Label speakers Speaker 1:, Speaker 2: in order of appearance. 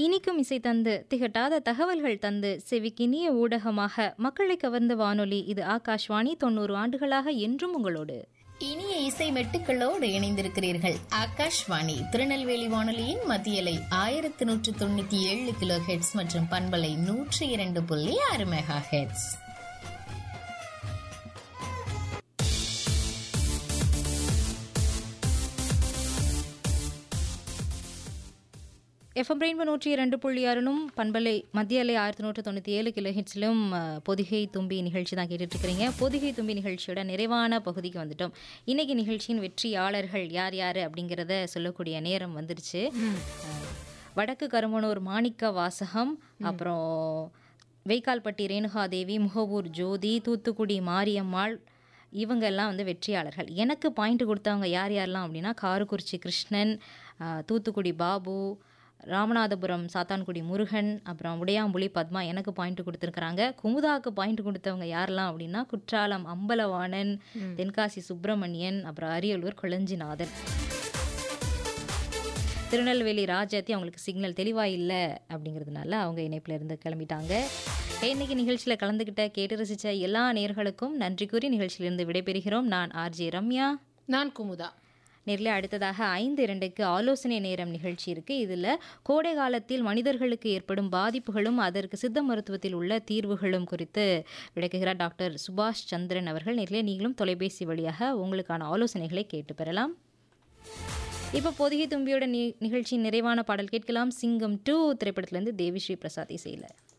Speaker 1: இனிக்கும் இசை தந்து திகட்டாத தகவல்கள் தந்து செவிக்கினிய ஊடகமாக மக்களை கவர்ந்த வானொலி இது ஆகாஷ்வாணி தொண்ணூறு ஆண்டுகளாக என்றும் உங்களோடு
Speaker 2: இனிய இசை மெட்டுக்களோடு இணைந்திருக்கிறீர்கள் ஆகாஷ்வாணி திருநெல்வேலி வானொலியின் மத்தியலை ஆயிரத்தி நூற்று தொண்ணூத்தி ஏழு கிலோ ஹெட்ஸ் மற்றும் பண்பலை நூற்றி இரண்டு புள்ளி ஆறு மெகா ஹெட்ஸ்
Speaker 1: எஃப்எம் ரெயின்போ நூற்றி இரண்டு புள்ளி ஆறுனும் பண்பலை மத்திய அலை ஆயிரத்தி நூற்று தொண்ணூற்றி ஏழு கிலோ ஹெட்ஸிலும் அஹ், பொதிகை தும்பி நிகழ்ச்சி தான் கேட்டுட்டு இருக்கிறீங்க பொதிகை தும்பி நிகழ்ச்சியோட நிறைவான பகுதிக்கு வந்துட்டோம் இன்னைக்கு நிகழ்ச்சியின் வெற்றியாளர்கள் யார் யார் அப்படிங்கிறத சொல்லக்கூடிய நேரம் வந்துருச்சு அஹ், வடக்கு கருமனூர் மாணிக்க வாசகம் அப்புறம் வெய்க்கால்பட்டி ரேணுகாதேவி முகவூர் ஜோதி தூத்துக்குடி மாரியம்மாள் இவங்க எல்லாம் வந்து வெற்றியாளர்கள் எனக்கு பாயிண்ட் கொடுத்தவங்க யார் யாரெல்லாம் அப்படின்னா காரக்குறிச்சி கிருஷ்ணன் அஹ், தூத்துக்குடி பாபு ராமநாதபுரம் சாத்தான்குடி முருகன் அப்புறம் உடையாம்புலி பத்மா எனக்கு பாயிண்ட் கொடுத்துருக்குறாங்க குமுதாவுக்கு பாயிண்ட் கொடுத்தவங்க யாரெல்லாம் அப்படின்னா குற்றாலம் அம்பலவாணன் தென்காசி சுப்பிரமணியன் அப்புறம் அரியலூர் கொளஞ்சிநாதன் திருநெல்வேலி ராஜாத்தி அவங்களுக்கு சிக்னல் தெளிவாக இல்லை அப்படிங்கிறதுனால அவங்க இணைப்பில் இருந்து கிளம்பிட்டாங்க இன்னைக்கு நிகழ்ச்சியில் கலந்துக்கிட்ட கேட்டு ரசித்த எல்லா நேர்களுக்கும் நன்றி கூறி நிகழ்ச்சியிலிருந்து விடைபெறுகிறோம் நான் ஆர்ஜே ரம்யா
Speaker 3: நான் குமுதா
Speaker 1: நேரில் அடுத்ததாக ஐந்து இரண்டுக்கு ஆலோசனை நேரம் நிகழ்ச்சி இருக்குது இதில் கோடை காலத்தில் மனிதர்களுக்கு ஏற்படும் பாதிப்புகளும் அதற்கு சித்த மருத்துவத்தில் உள்ள தீர்வுகளும் குறித்து விளக்குகிறார் டாக்டர் சுபாஷ் சந்திரன் அவர்கள் நேரில் நீங்களும் தொலைபேசி வழியாக உங்களுக்கான ஆலோசனைகளை கேட்டு பெறலாம் இப்போ பொதிகை தும்பியோட நி நிகழ்ச்சியின் நிறைவான பாடல் கேட்கலாம் சிங்கம் டூ திரைப்படத்திலேருந்து தேவிஸ்ரீ பிரசாத் இசையில்